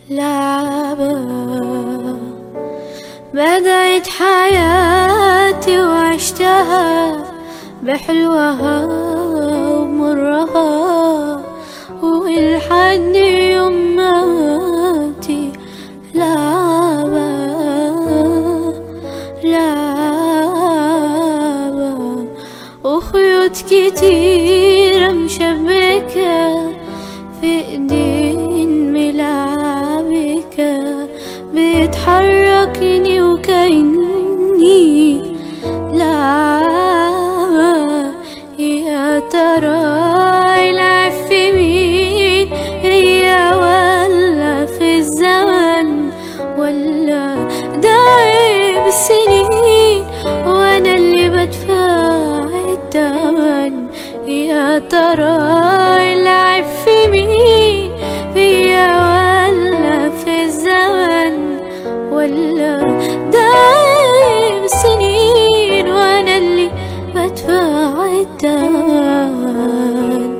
لعبة بدأت حياتي وعشتها بحلوها ومرها ولحد يوم ماتي لعبة لعبة وخيوط كتيرة مشبكة في ايدين ملعبك بتحركني وكأني لعبة يا ترى العب في مين هي ولا في الزمن ولا ده عيب السنين وانا اللي بدفع الثمن يا ترى العب في مين هي ولا في الزمن ولا ده عيب السنين وانا اللي بدفع الثمن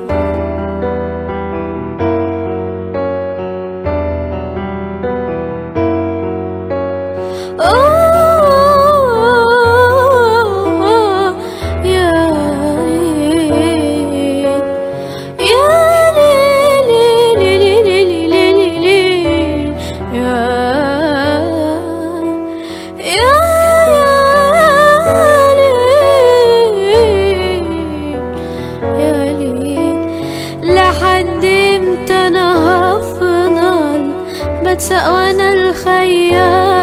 أوه يا ليل يا ليل ليل ليل ليل ليل يا يا ليل يا ليل لحد امتى انا هفضل بتسق وانا الخيال